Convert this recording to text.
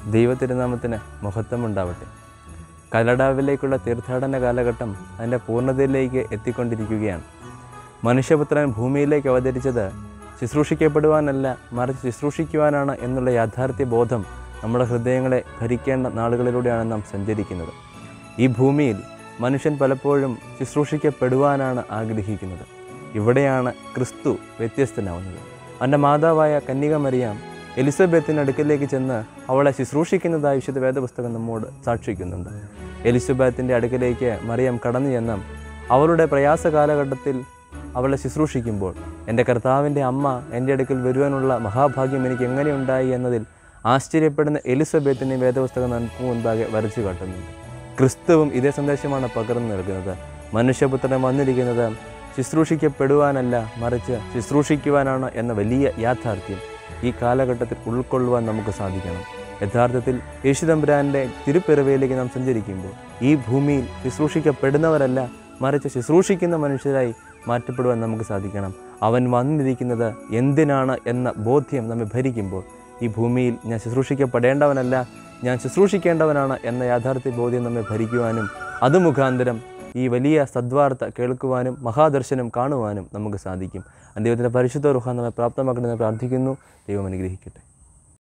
ദൈവത്തിരുനാമത്തിന് മഹത്വമുണ്ടാവട്ടെ കലടാവിലേക്കുള്ള തീർത്ഥാടന കാലഘട്ടം അതിൻ്റെ പൂർണ്ണതയിലേക്ക് എത്തിക്കൊണ്ടിരിക്കുകയാണ് മനുഷ്യപുത്രൻ ഭൂമിയിലേക്ക് അവതരിച്ചത് ശുശ്രൂഷിക്കപ്പെടുവാനല്ല മറിച്ച് ശുശ്രൂഷിക്കുവാനാണ് എന്നുള്ള യാഥാർത്ഥ്യ ബോധം നമ്മുടെ ഹൃദയങ്ങളെ ഭരിക്കേണ്ട നാളുകളിലൂടെയാണ് നാം സഞ്ചരിക്കുന്നത് ഈ ഭൂമിയിൽ മനുഷ്യൻ പലപ്പോഴും ശുശ്രൂഷിക്കപ്പെടുവാനാണ് ആഗ്രഹിക്കുന്നത് ഇവിടെയാണ് ക്രിസ്തു വ്യത്യസ്തനാവുന്നത് അവൻ്റെ മാതാവായ കന്യക മറിയാം എലിസബത്തിൻ്റെ അടുക്കലേക്ക് ചെന്ന് അവളെ ശുശ്രൂഷിക്കുന്നതായി വിശുദ്ധ വേദപുസ്തകം നമ്മോട് സാക്ഷിക്കുന്നുണ്ട് എലിസബത്തിൻ്റെ അടുക്കലേക്ക് മറിയം കടന്നു ചെന്ന അവളുടെ പ്രയാസ കാലഘട്ടത്തിൽ അവളെ ശുശ്രൂഷിക്കുമ്പോൾ എൻ്റെ കർത്താവിൻ്റെ അമ്മ എൻ്റെ അടുക്കൽ വരുവാനുള്ള മഹാഭാഗ്യം എനിക്ക് എങ്ങനെയുണ്ടായി എന്നതിൽ ആശ്ചര്യപ്പെടുന്ന എലിസബത്തിനെ വേദപുസ്തകം നമുക്ക് മുൻപാകെ വരച്ചു കാട്ടുന്നുണ്ട് ക്രിസ്തുവും ഇതേ സന്ദേശമാണ് പകർന്നു നൽകുന്നത് മനുഷ്യപുത്രൻ വന്നിരിക്കുന്നത് ശുശ്രൂഷിക്കപ്പെടുവാനല്ല മറിച്ച് ശുശ്രൂഷിക്കുവാനാണ് എന്ന വലിയ യാഥാർത്ഥ്യം ഈ കാലഘട്ടത്തിൽ ഉൾക്കൊള്ളുവാൻ നമുക്ക് സാധിക്കണം യഥാർത്ഥത്തിൽ യേശുദമ്പുരാൻ്റെ തിരുപ്പിറവയിലേക്ക് നാം സഞ്ചരിക്കുമ്പോൾ ഈ ഭൂമിയിൽ ശുശ്രൂഷിക്കപ്പെടുന്നവരല്ല മറിച്ച് ശുശ്രൂഷിക്കുന്ന മനുഷ്യരായി മാറ്റപ്പെടുവാൻ നമുക്ക് സാധിക്കണം അവൻ വന്നിരിക്കുന്നത് എന്തിനാണ് എന്ന ബോധ്യം നമ്മെ ഭരിക്കുമ്പോൾ ഈ ഭൂമിയിൽ ഞാൻ ശുശ്രൂഷിക്കപ്പെടേണ്ടവനല്ല ഞാൻ ശുശ്രൂഷിക്കേണ്ടവനാണ് എന്ന യാഥാർത്ഥ്യ ബോധ്യം നമ്മെ ഭരിക്കുവാനും അത് മുഖാന്തരം ഈ വലിയ സദ്വാർത്ത കേൾക്കുവാനും മഹാദർശനം കാണുവാനും നമുക്ക് സാധിക്കും ദൈവത്തിൻ്റെ പരിശുദ്ധ റുഹ നമ്മെ പ്രാപ്തമാക്കണമെന്ന് പ്രാർത്ഥിക്കുന്നു ദൈവം അനുഗ്രഹിക്കട്ടെ